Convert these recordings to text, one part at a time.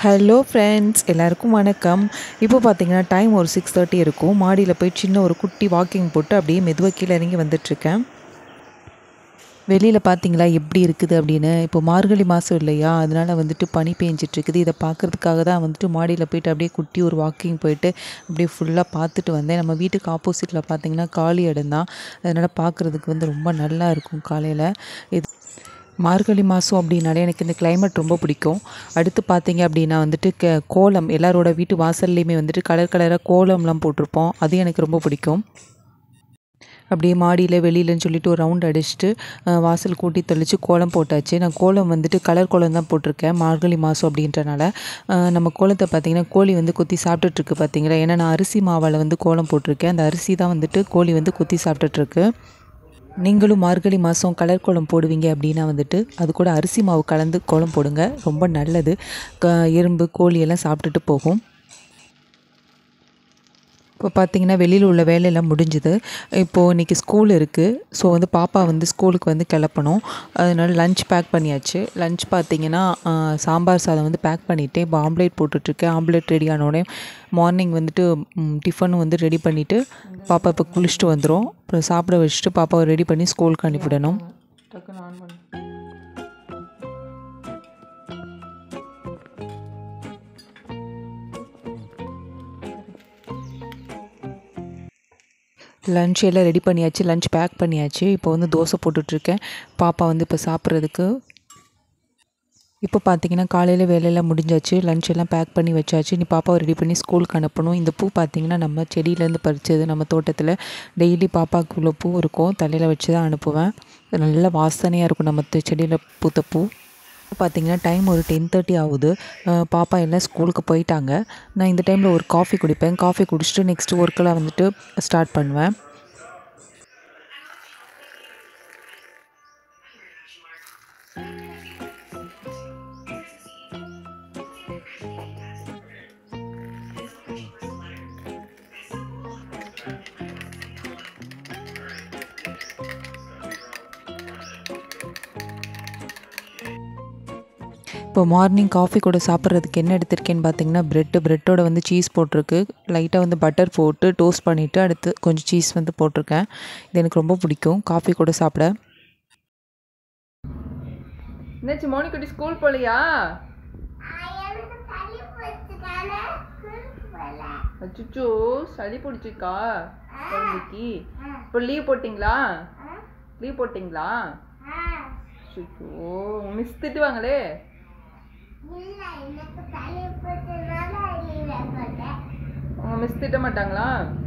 Hello friends எல்லாருக்கும் வணக்கம் இப்போ பார்த்தீங்கன்னா டைம் ஒரு சிக்ஸ் தேர்ட்டி இருக்கும் மாடியில் போய் சின்ன ஒரு குட்டி வாக்கிங் போட்டு அப்படியே மெதுவாக கீழே இறங்கி வந்துட்டுருக்கேன் வெளியில் பார்த்தீங்களா எப்படி இருக்குது அப்படின்னு இப்போ மார்கழி மாதம் இல்லையா அதனால் வந்துட்டு பனி பேஞ்சிட்ருக்குது இதை பார்க்குறதுக்காக தான் வந்துட்டு மாடியில் போயிட்டு அப்படியே குட்டி ஒரு வாக்கிங் போயிட்டு அப்படியே ஃபுல்லாக பார்த்துட்டு வந்தேன் நம்ம வீட்டுக்கு ஆப்போசிட்டில் பார்த்தீங்கன்னா காலி இடம் தான் அதனால் பார்க்குறதுக்கு வந்து ரொம்ப நல்லா இருக்கும் காலையில் இது மார்கழி மாதம் அப்படின்னாலே எனக்கு இந்த climate ரொம்ப பிடிக்கும் அடுத்து பார்த்தீங்க அப்படின்னா வந்துட்டு க கோலம் எல்லாரோட வீட்டு வாசல்லையுமே வந்துட்டு கலர் கலராக கோலம்லாம் போட்டிருப்போம் அது எனக்கு ரொம்ப பிடிக்கும் அப்படியே மாடியில் வெளியிலன்னு சொல்லிட்டு ஒரு ரவுண்ட் அடிச்சுட்டு அஹ், வாசல் கூட்டி தெளித்து கோலம் போட்டாச்சு நான் கோலம் வந்துட்டு கலர் கோலம் தான் போட்டிருக்கேன் மார்கழி மாதம் அப்படின்றனால அஹ், நம்ம கோலத்தை பார்த்தீங்கன்னா கோழி வந்து கொத்தி சாப்பிட்டுட்ருக்கு பார்த்தீங்களா ஏன்னா நான் அரிசி மாவால் வந்து கோலம் போட்டிருக்கேன் அந்த அரிசி தான் வந்துட்டு கோழி வந்து கொத்தி சாப்பிட்டுட்ருக்கு நீங்களும் மார்கழி மாதம் கலர் கோலம் போடுவீங்க அப்படின்னா வந்துட்டு அது கூட அரிசி மாவு கலந்து கோலம் போடுங்க ரொம்ப நல்லது க எறும்பு கோழி எல்லாம் சாப்பிட்டுட்டு போகும் இப்போ பார்த்தீங்கன்னா வெளியில் உள்ள வேலையெல்லாம் முடிஞ்சுது இப்போது இன்றைக்கி ஸ்கூல் இருக்குது ஸோ வந்து பாப்பா வந்து ஸ்கூலுக்கு வந்து கிளப்பணும் அதனால லஞ்ச் பேக் பண்ணியாச்சு லஞ்ச் பார்த்தீங்கன்னா ஆ, சாம்பார் சாதம் வந்து பேக் பண்ணிவிட்டேன் இப்போ ஆம்லேட் போட்டுட்ருக்கேன் ஆம்லேட் ரெடி ஆனோடனே மார்னிங் வந்துட்டு ம், டிஃபனும் வந்து ரெடி பண்ணிவிட்டு பாப்பா இப்போ குளிச்சுட்டு வந்துடும் அப்புறம் சாப்பிட வச்சுட்டு பாப்பாவை ரெடி பண்ணி ஸ்கூலுக்கு அனுப்பிவிடணும் லஞ்ச் எல்லாம் ரெடி பண்ணியாச்சு லஞ்ச் பேக் பண்ணியாச்சு இப்போ வந்து தோசை போட்டுட்ருக்கேன் பாப்பா வந்து இப்போ சாப்பிட்றதுக்கு இப்போ பார்த்தீங்கன்னா காலையில் வேலையெல்லாம் முடிஞ்சாச்சு லஞ்ச் எல்லாம் பேக் பண்ணி வச்சாச்சு நீ பாப்பாவை ரெடி பண்ணி ஸ்கூலுக்கு அனுப்பணும் இந்த பூ பார்த்தீங்கன்னா நம்ம செடியிலேருந்து பறிச்சது நம்ம தோட்டத்தில் டெய்லி பாப்பாவுக்கு உள்ள பூ இருக்கும் தலையில் வச்சு தான் அனுப்புவேன் நல்ல வாசனையாக இருக்கும் நம்ம செடியில் பூத்த பூ பார்த்தீங்கன்னா டைம் ஒரு டென் தேர்ட்டி ஆகுது அஹ் பாப்பா எல்லாம் ஸ்கூலுக்கு போயிட்டாங்க நான் இந்த டைமில் ஒரு காஃபி குடிப்பேன் காஃபி குடிச்சிட்டு நெக்ஸ்ட் ஒர்க்கெல்லாம் வந்துட்டு ஸ்டார்ட் பண்ணுவேன் இப்போ மார்னிங் காஃபி கூட சாப்பிட்றதுக்கு என்ன எடுத்திருக்கேன்னு பார்த்தீங்கன்னா ப்ரெட்டு ப்ரெட்டோட வந்து சீஸ் போட்டிருக்கு லைட்டாக வந்து பட்டர் போட்டு டோஸ்ட் பண்ணிவிட்டு அடுத்து கொஞ்சம் சீஸ் வந்து போட்டிருக்கேன் இது எனக்கு ரொம்ப பிடிக்கும் காஃபி கூட சாப்பிட என்னாச்சு மோனிக்குட்டி ஸ்கூல் போகலையா அச்சுச்சோ சளி பிடிச்சிக்கா குழந்தைக்கு இப்போ லீவ் போட்டிங்களா லீவ் போட்டிங்களா அச்சுச்சோ மிஸ் திட்டுவாங்களே உங்க மிஸ் திட்ட மாட்டாங்களா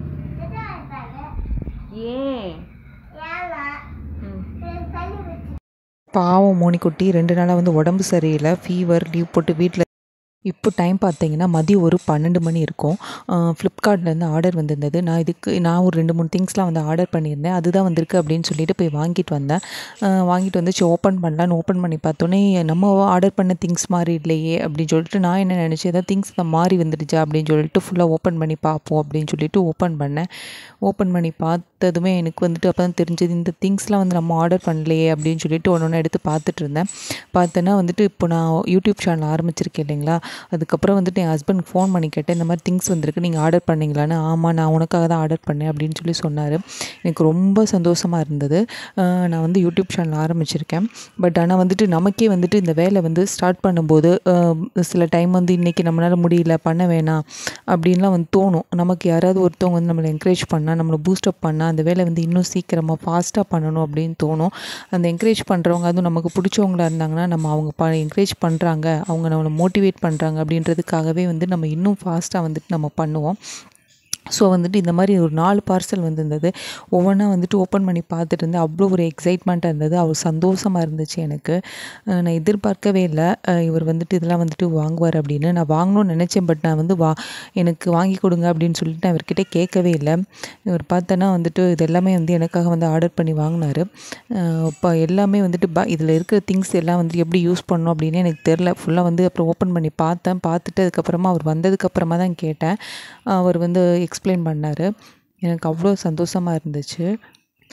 ஏன் ம். பாவம் மோனிக்குட்டி ரெண்டு நாளாக வந்து உடம்பு சரியில்லை ஃபீவர் லீவ் போட்டு வீட்டில் இப்போ டைம் பார்த்தீங்கன்னா மதியம் ஒரு பன்னெண்டு மணி இருக்கும் ஃப்ளிப்கார்ட்லேருந்து ஆர்டர் வந்திருந்தது நான் இதுக்கு நான் ஒரு ரெண்டு மூணு திங்ஸ்லாம் வந்து ஆர்டர் பண்ணியிருந்தேன் அதுதான் வந்திருக்கு அப்படின்னு சொல்லிட்டு போய் வாங்கிட்டு வந்தேன் அஹ் வாங்கிட்டு வந்துச்சு ஓப்பன் பண்ணலான்னு ஓப்பன் பண்ணி பார்த்தோன்னே நம்ம ஆர்டர் பண்ண திங்ஸ் மாதிரி இல்லையே அப்படின்னு சொல்லிட்டு நான் என்ன நினச்சேன் ஏதாவது திங்ஸ் மாறி வந்துடுச்சா அப்படின்னு சொல்லிட்டு ஃபுல்லாக ஓப்பன் பண்ணி பார்ப்போம் அப்படின்னு சொல்லிட்டு ஓப்பன் பண்ணேன் ஓப்பன் பண்ணி பார்த்ததுமே எனக்கு வந்துட்டு அப்போ தான் தெரிஞ்சது இந்த திங்ஸ்லாம் வந்து நம்ம ஆர்டர் பண்ணலையே அப்படின்னு சொல்லிட்டு ஒன்று ஒன்று எடுத்து பார்த்துட்டு இருந்தேன் பார்த்தேன்னா வந்துட்டு இப்போ நான் யூடியூப் சேனல் ஆரம்பிச்சிருக்கேன் இல்லைங்களா அதுக்கப்புறம் வந்துட்டு என் ஹஸ்பண்ட் ஃபோன் பண்ணி கேட்டேன் இந்த மாதிரி திங்ஸ் வந்திருக்கு நீங்கள் ஆர்டர் பண்ணீங்களான்னு ஆமாம் நான் உனக்காக தான் ஆர்டர் பண்ணேன் அப்படின்னு சொல்லி சொன்னார் எனக்கு ரொம்ப சந்தோஷமாக இருந்தது அஹ் நான் வந்து யூடியூப் சேனல் ஆரம்பிச்சிருக்கேன் பட் ஆனால் வந்துட்டு நமக்கே வந்துட்டு இந்த வேலை வந்து ஸ்டார்ட் பண்ணும்போது அஹ் சில டைம் வந்து இன்றைக்கி நம்மளால் முடியல பண்ண வேணாம் அப்படின்லாம் வந்து தோணும் நமக்கு யாராவது ஒருத்தவங்க வந்து நம்மளை என்கரேஜ் பண்ணால் நம்மளை பூஸ்டப் பண்ணால் அந்த வேலை வந்து இன்னும் சீக்கிரமாக ஃபாஸ்ட்டாக பண்ணணும் அப்படின்னு தோணும் அந்த என்கரேஜ் பண்ணுறவங்க அதுவும் நமக்கு பிடிச்சவங்களா இருந்தாங்கன்னா நம்ம அவங்க ப என்கரேஜ் பண்ணுறாங்க அவங்க நம்மளை மோட்டிவேட் பண்ணுறாங்க அப்படின்றதுக்காகவே வந்து நம்ம இன்னும் ஃபாஸ்ட்டாக வந்துட்டு நம்ம பண்ணுவோம் ஸோ வந்துட்டு இந்த மாதிரி ஒரு நாலு பார்சல் வந்திருந்தது ஒவ்வொன்றா வந்துட்டு ஓப்பன் பண்ணி பார்த்துட்டு இருந்தேன் அவ்வளோ ஒரு எக்ஸைட்மெண்ட்டாக இருந்தது அவ்வளோ சந்தோஷமாக இருந்துச்சு எனக்கு அஹ் நான் எதிர்பார்க்கவே இல்லை அஹ் இவர் வந்துட்டு இதெல்லாம் வந்துட்டு வாங்குவார் அப்படின்னு நான் வாங்கணும்னு நினச்சேன் பட் நான் வந்து வா எனக்கு வாங்கி கொடுங்க அப்படின்னு சொல்லிட்டு நான் இவர்கிட்ட கேட்கவே இல்லை இவர் பார்த்தேன்னா வந்துட்டு இது எல்லாமே வந்து எனக்காக வந்து ஆர்டர் பண்ணி வாங்கினார் இப்போ எல்லாமே வந்துட்டு ப இதில் இருக்கிற திங்ஸ் எல்லாம் வந்து எப்படி யூஸ் பண்ணணும் அப்படின்னு எனக்கு தெரில ஃபுல்லாக வந்து அப்புறம் ஓப்பன் பண்ணி பார்த்தேன் பார்த்துட்டு அதுக்கப்புறமா அவர் வந்ததுக்கப்புறமா தான் கேட்டேன் அவர் வந்து எக்ஸ்பிளைன் பண்ணார் எனக்கு அவ்வளோ சந்தோஷமாக இருந்துச்சு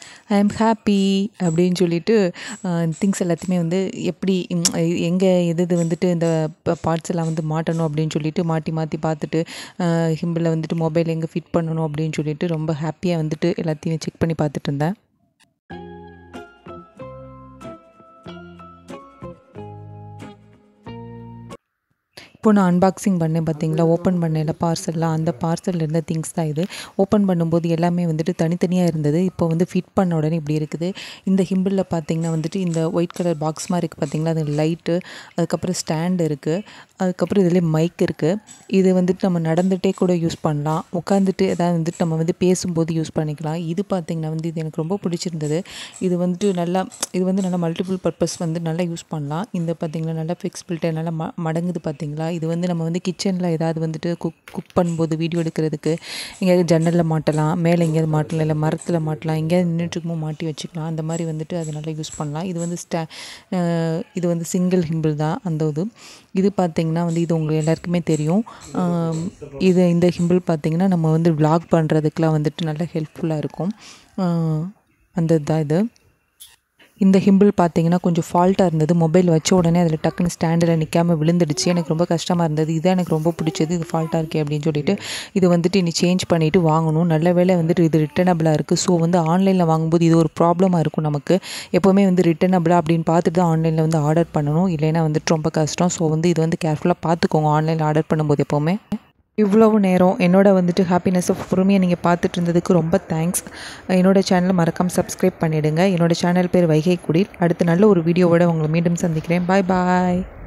ஐ எம் ஹாப்பி அப்படின்னு சொல்லிட்டு திங்ஸ் எல்லாத்தையுமே வந்து எப்படி எங்கே எது எது வந்துட்டு இந்த பார்ட்ஸ் எல்லாம் வந்து மாட்டணும் அப்படின்னு சொல்லிட்டு மாட்டி மாற்றி பார்த்துட்டு ஹிம்பிளில் வந்துட்டு மொபைல் எங்கே ஃபிட் பண்ணணும் அப்படின்னு சொல்லிட்டு ரொம்ப ஹாப்பியாக வந்துட்டு எல்லாத்தையும் செக் பண்ணி பார்த்துட்டு இருந்தேன் இப்போ நான் அன்பாக்சிங் பண்ணேன் பார்த்தீங்களா ஓப்பன் பண்ணல பார்சல்லாம் அந்த பார்சலில் இருந்த திங்ஸ் தான் இது ஓப்பன் பண்ணும்போது எல்லாமே வந்துட்டு தனித்தனியாக இருந்தது இப்போ வந்து ஃபிட் பண்ண உடனே இப்படி இருக்குது இந்த ஹிம்பிளில் பார்த்தீங்கன்னா வந்துட்டு இந்த ஒயிட் கலர் பாக்ஸ் மாதிரி இருக்குது பார்த்தீங்களா அது லைட்டு அதுக்கப்புறம் ஸ்டாண்ட் இருக்குது அதுக்கப்புறம் இதில் மைக் இருக்குது இது வந்துட்டு நம்ம நடந்துகிட்டே கூட யூஸ் பண்ணலாம் உட்காந்துட்டு எதாவது வந்துட்டு நம்ம வந்து பேசும்போது யூஸ் பண்ணிக்கலாம் இது பார்த்திங்கன்னா வந்து இது எனக்கு ரொம்ப பிடிச்சிருந்தது இது வந்துட்டு நல்லா இது வந்து நல்லா மல்டிபிள் பர்பஸ் வந்து நல்லா யூஸ் பண்ணலாம் இந்த பார்த்திங்கன்னா நல்லா ஃபிக்ஸ்பிள்ட்டு நல்லா ம மடங்குது பார்த்திங்களா இது வந்து நம்ம வந்து கிச்சனில் ஏதாவது வந்துட்டு குக் குக் பண்ணும்போது வீடியோ எடுக்கிறதுக்கு எங்கேயாவது ஜன்னலில் மாட்டலாம் மேலே எங்கேயாவது மாட்டலாம் இல்லை மரத்தில் மாட்டலாம் எங்கேயாவது நின்றுட்டுருக்குமோ மாட்டி வச்சுக்கலாம் அந்த மாதிரி வந்துட்டு அது நல்லா யூஸ் பண்ணலாம் இது வந்து ஸ்டா இது வந்து சிங்கிள் ஹிம்பிள் தான் அந்த இது இது பார்த்திங்கன்னா வந்து இது உங்களுக்கு எல்லாருக்குமே தெரியும் இது இந்த ஹிம்பிள் பார்த்திங்கன்னா நம்ம வந்து விலாக் பண்ணுறதுக்கெலாம் வந்துட்டு நல்லா ஹெல்ப்ஃபுல்லாக இருக்கும் அந்த இதுதான் இது இந்த ஹிம்பிள் பார்த்தீங்கன்னா கொஞ்சம் ஃபால்ட்டாக இருந்தது மொபைல் வச்ச உடனே அதில் டக்குன்னு ஸ்டாண்டில் நிற்காம விழுந்துடுச்சு எனக்கு ரொம்ப கஷ்டமாக இருந்தது இதுதான் எனக்கு ரொம்ப பிடிச்சது இது ஃபால்ட்டாக இருக்கே அப்படின்னு சொல்லிட்டு இது வந்துட்டு இனி சேஞ்ச் பண்ணிவிட்டு வாங்கணும் நல்ல வேலை வந்துட்டு இது ரிட்டனபிளாக இருக்குது ஸோ வந்து ஆன்லைனில் வாங்கும்போது இது ஒரு ப்ராப்ளமாக இருக்கும் நமக்கு எப்போவுமே வந்து ரிட்டனபிளாக அப்படின்னு பார்த்துட்டு தான் ஆன்லைனில் வந்து ஆர்டர் பண்ணணும் இல்லைன்னா வந்துட்டு ரொம்ப கஷ்டம் ஸோ வந்து இது வந்து கேர்ஃபுல்லாக பார்த்துக்கோங்க ஆன்லைனில் ஆர்டர் பண்ணும்போது எப்போவுமே இவ்வளவு நேரம் என்னோட வந்துட்டு ஹாப்பினஸ்ஸை பொறுமையாக நீங்கள் பார்த்துட்டு இருந்ததுக்கு ரொம்ப தேங்க்ஸ் என்னோட சேனலை மறக்காமல் சப்ஸ்கிரைப் பண்ணிவிடுங்க என்னோட சேனல் பேர் வைகை குடில் அடுத்த நல்ல ஒரு வீடியோவோட உங்களை மீண்டும் சந்திக்கிறேன் பாய் பாய்